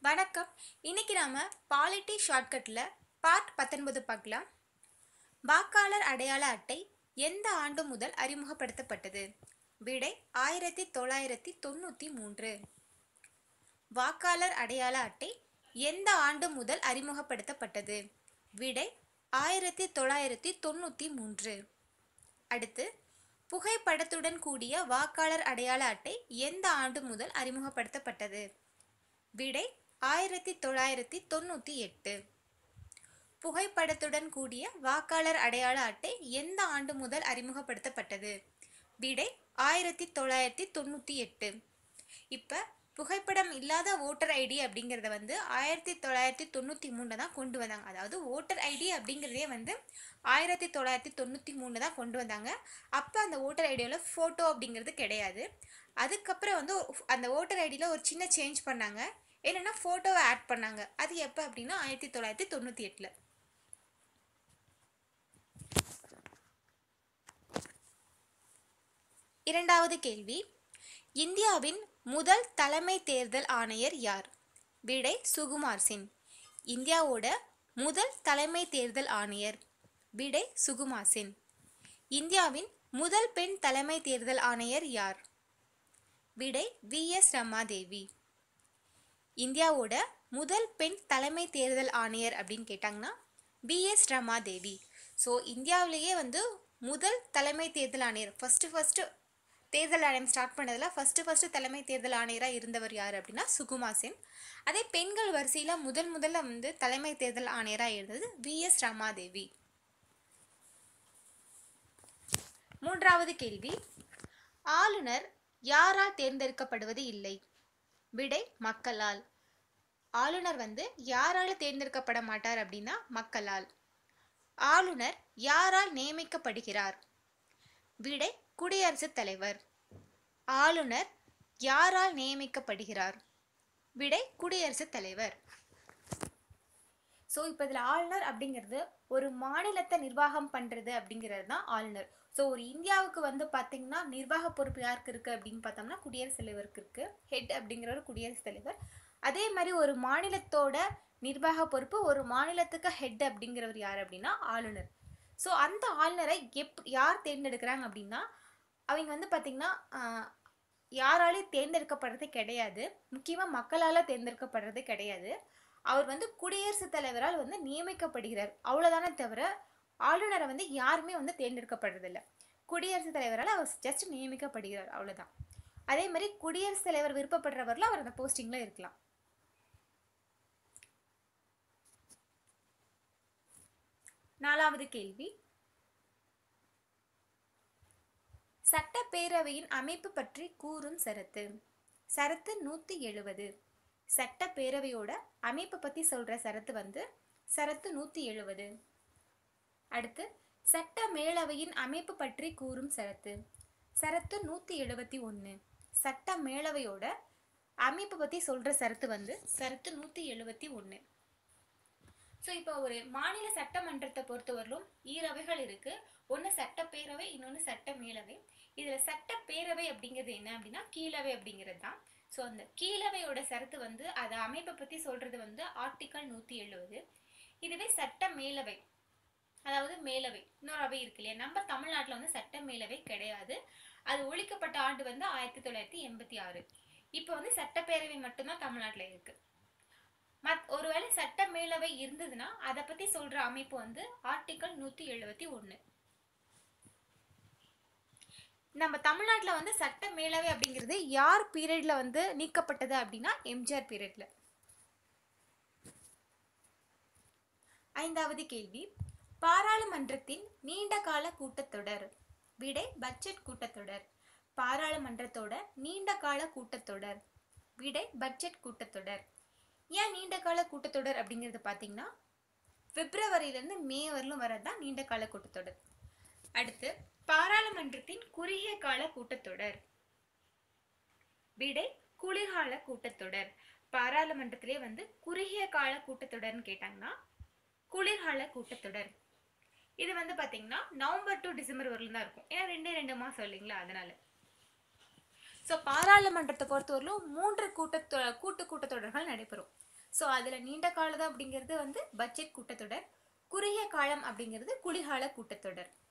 வணக்கம் இன்னைக்கு நாம பாலிட்டி ஷார்ட்கட்டில் பார்ட் பத்தொன்பது பார்க்கலாம் வாக்காளர் அடையாள அட்டை எந்த ஆண்டு முதல் அறிமுகப்படுத்தப்பட்டது விடை ஆயிரத்தி தொள்ளாயிரத்தி தொண்ணூற்றி மூன்று வாக்காளர் அடையாள அட்டை எந்த ஆண்டு முதல் அறிமுகப்படுத்தப்பட்டது விடை ஆயிரத்தி தொள்ளாயிரத்தி தொண்ணூற்றி மூன்று அடுத்து புகைப்படத்துடன் கூடிய வாக்காளர் அடையாள அட்டை எந்த ஆண்டு முதல் அறிமுகப்படுத்தப்பட்டது விடை ஆயிரத்தி தொள்ளாயிரத்தி தொண்ணூற்றி எட்டு புகைப்படத்துடன் கூடிய வாக்காளர் அடையாள அட்டை எந்த ஆண்டு முதல் அறிமுகப்படுத்தப்பட்டது விடை ஆயிரத்தி தொள்ளாயிரத்தி தொண்ணூற்றி எட்டு இப்போ புகைப்படம் இல்லாத ஓட்டர் ஐடி அப்படிங்கிறத வந்து ஆயிரத்தி தொள்ளாயிரத்தி தொண்ணூற்றி மூணில் தான் கொண்டு வந்தாங்க அதாவது ஓட்டர் ஐடி அப்படிங்கிறதே வந்து ஆயிரத்தி தொள்ளாயிரத்தி தொண்ணூற்றி மூணில் தான் கொண்டு வந்தாங்க அப்போ அந்த ஓட்டர் ஐடியில் ஃபோட்டோ அப்படிங்கிறது கிடையாது அதுக்கப்புறம் வந்து ஒரு- அந்த ஓட்டர் ஐடியில் ஒரு சின்ன சேஞ்ச் பண்ணாங்க என்னென்னா ஃபோட்டோவை ஆட் பண்ணாங்க அது எப்போ அப்படின்னா ஆயிரத்தி தொள்ளாயிரத்தி தொண்ணூற்றி எட்டில் இரண்டாவது கேள்வி இந்தியாவின் முதல் தலைமை தேர்தல் ஆணையர் யார் விடை சுகுமார் சிங் இந்தியாவோட முதல் தலைமை தேர்தல் ஆணையர் விடை சுகுமார் சிங் இந்தியாவின் முதல் பெண் தலைமை தேர்தல் ஆணையர் யார் விடை வி எஸ் ரமாதேவி இந்தியாவோட முதல் பெண் தலைமை தேர்தல் ஆணையர் அப்படின்னு கேட்டாங்கன்னா பி எஸ் ரமாதேவி ஸோ இந்தியாவிலேயே வந்து முதல் தலைமை தேர்தல் ஆணையர் ஃபஸ்ட்டு ஃபஸ்ட்டு தேர்தல் ஆணையம் ஸ்டார்ட் பண்ணதில் ஃபஸ்ட்டு ஃபஸ்ட்டு தலைமை தேர்தல் ஆணையராக இருந்தவர் யார் அப்படின்னா சுகுமார் சென் அதே பெண்கள் வரிசையில் முதல் முதல்ல வந்து தலைமை தேர்தல் ஆணையராக இருந்தது வி எஸ் ரமாதேவி மூன்றாவது கேள்வி ஆளுநர் யாரால் தேர்ந்தெடுக்கப்படுவது இல்லை விடை மக்களால் ஆளுநர் வந்து யாரால் தேர்ந்தெடுக்கப்பட மாட்டார் அப்படின்னா மக்களால் ஆளுநர் யாரால் நியமிக்கப்படுகிறார் விடை குடியரசுத் தலைவர் ஆளுநர் யாரால் நியமிக்கப்படுகிறார் விடை குடியரசுத் தலைவர் ஸோ இப்போ இதில் ஆளுநர் அப்படிங்கிறது ஒரு மாநிலத்தை நிர்வாகம் பண்ணுறது அப்படிங்கிறது தான் ஆளுநர் ஸோ ஒரு இந்தியாவுக்கு வந்து பார்த்திங்கன்னா நிர்வாக பொறுப்பு யாருக்கு இருக்குது அப்படின்னு பார்த்தோம்னா குடியரசுத் தலைவருக்கு இருக்குது ஹெட் அப்படிங்கிறவர் குடியரசுத் தலைவர் அதே மாதிரி ஒரு மாநிலத்தோட நிர்வாக பொறுப்பு ஒரு மாநிலத்துக்கு ஹெட் அப்படிங்கிறவர் யார் அப்படின்னா ஆளுநர் ஸோ அந்த ஆளுநரை எப் யார் தேர்ந்தெடுக்கிறாங்க அப்படின்னா அவங்க வந்து பார்த்திங்கன்னா ஆஹ், யாராலையும் தேர்ந்தெடுக்கப்படுறது கிடையாது முக்கியமாக மக்களால் தேர்ந்தெடுக்கப்படுறது கிடையாது அவர் வந்து குடியரசுத் தலைவரால் வந்து நியமிக்கப்படுகிறார் அவ்வளோதானே தவிர ஆளுநரை வந்து யாருமே வந்து தேர்ந்தெடுக்கப்படுறதில்ல குடியரசுத் தலைவரால் அவர் ஜஸ்ட் நியமிக்கப்படுகிறார் அவ்வளோதான் அதே மாதிரி குடியரசுத் தலைவர் விருப்பப்படுறவரில் அவர் அந்த போஸ்டிங்கில் இருக்கலாம் நாலாவது கேள்வி சட்டப்பேரவையின் அமைப்பு பற்றி கூறும் சரத்து சரத்து நூற்றி எழுவது சட்டப்பேரவையோட அமைப்பை பற்றி சொல்கிற சரத்து வந்து சரத்து நூற்றி எழுவது அடுத்து சட்ட மேலவையின் அமைப்பு பற்றி கூறும் சரத்து சரத்து நூற்றி எழுபத்தி ஒன்று சட்ட மேலவையோட அமைப்பு பற்றி சொல்கிற சரத்து வந்து சரத்து நூற்றி எழுபத்தி ஒன்று ஸோ இப்போ ஒரு மாநில சட்டமன்றத்தை பொறுத்தவரையிலும் ஈரவைகள் இருக்கு ஒன்று சட்டப்பேரவை இன்னொன்று சட்ட மேலவை இதில் சட்டப்பேரவை அப்படிங்கிறது என்ன அப்படின்னா கீழவை அப்படிங்கிறது தான் ஸோ அந்த கீழவையோட சரத்து வந்து அதை அமைப்பை பற்றி சொல்றது வந்து ஆர்டிக்கல் நூற்றி எழுபது இதுவே சட்ட மேலவை அதாவது மேலவை இன்னொரு அவை இருக்கு இல்லையா நம்ம தமிழ்நாட்டில் வந்து சட்ட மேலவை கிடையாது அது ஒழிக்கப்பட்ட ஆண்டு வந்து ஆயிரத்தி தொள்ளாயிரத்தி எண்பத்தி ஆறு இப்போ வந்து சட்டப்பேரவை மட்டும்தான் தமிழ்நாட்டில் இருக்கு மத் ஒருவேளை சட்ட மேலவை இருந்ததுன்னா அதை பத்தி சொல்ற அமைப்பு வந்து ஆர்டிகல் நூத்தி எழுபத்தி ஒண்ணு நம்ம தமிழ்நாட்டில் வந்து சட்ட மேலவை அப்படிங்கிறது யார் பீரியட்ல வந்து நீக்கப்பட்டது அப்படின்னா எம்ஜிஆர் பீரியட்ல ஐந்தாவது கேள்வி பாராளுமன்றத்தின் நீண்ட கால கூட்டத்தொடர் விடை பட்ஜெட் கூட்டத்தொடர் பாராளுமன்றத்தோட நீண்ட கால கூட்டத்தொடர் விடை பட்ஜெட் கூட்டத்தொடர் ஏன் நீண்ட கால கூட்டத்தொடர் அப்படிங்கிறது பார்த்தீங்கன்னா பிப்ரவரியிலேருந்து மே வரலும் வரது தான் நீண்ட கால கூட்டத்தொடர் அடுத்து பாராளுமன்றத்தின் குறுகிய கால கூட்டத்தொடர் விடை குளிர்கால கூட்டத்தொடர் பாராளுமன்றத்திலே வந்து குறுகிய கால கூட்டத்தொடர்னு கேட்டாங்கன்னா குளிர்கால கூட்டத்தொடர் இது வந்து பார்த்தீங்கன்னா நவம்பர் டு டிசம்பர் வரலும் தான் இருக்கும் ஏன்னா ரெண்டே ரெண்டு மாதம் இல்லைங்களா அதனால ஸோ பாராளுமன்றத்தை பொறுத்தவரையிலும் மூன்று கூட்டத்தொ கூட்டு கூட்டத்தொடர்கள் நடைபெறும் ஸோ அதில் நீண்ட காலம் அப்படிங்கிறது வந்து பட்ஜெட் கூட்டத்தொடர் குறுகிய காலம் அப்படிங்கிறது குளிர்கால கூட்டத்தொடர்